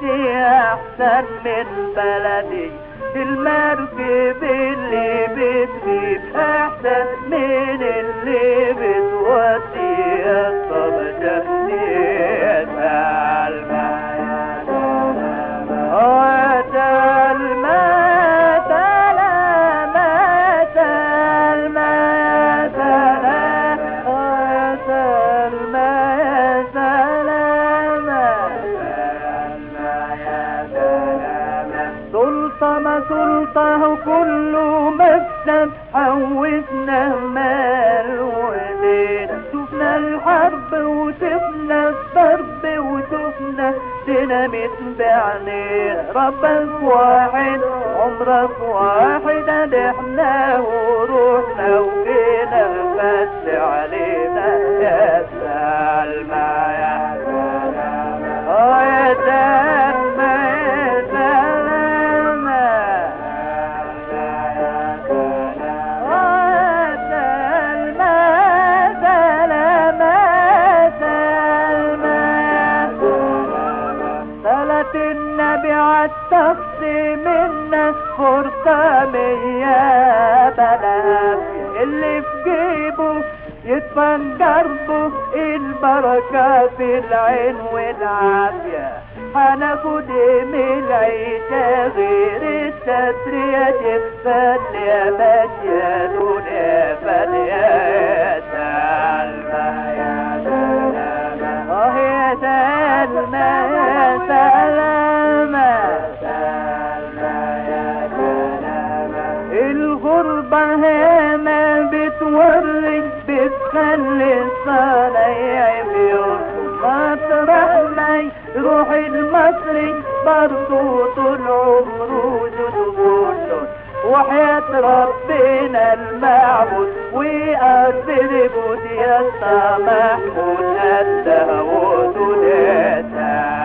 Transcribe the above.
ودي احسن من بلدي المركب اللي بتجيب احسن من اللي بتودي الصبجة سلطة سلطة كله مكسب حوشنا مال ودين شفنا الحرب وشفنا الضرب وشفنا ديناميت بعينين ربك واحد عمرك واحد احنا وروحنا وجينا بس علينا يا سلمى يا سلمى اه يا سلمى يا سلمى اه سلمى سلمى سلمى صلاة النبي عالشخص منا فرصة مية بلاك اللي في جيبه يدفن جربه البركة في العين والعافية هناخد من العيشة غير الستر يا جفان يا ماشية دنيا فانية يا سلمى يا سلمى اه يا سلمى يا سلمى سلمى يا سلمى الغربة هنا بتوري بتخلي الصنايع بيرقص مطرح ما يروح المصري برضو طول عمره جدود وحياة ربنا المعبود ويقدر بود يا محمود قدها ودنيا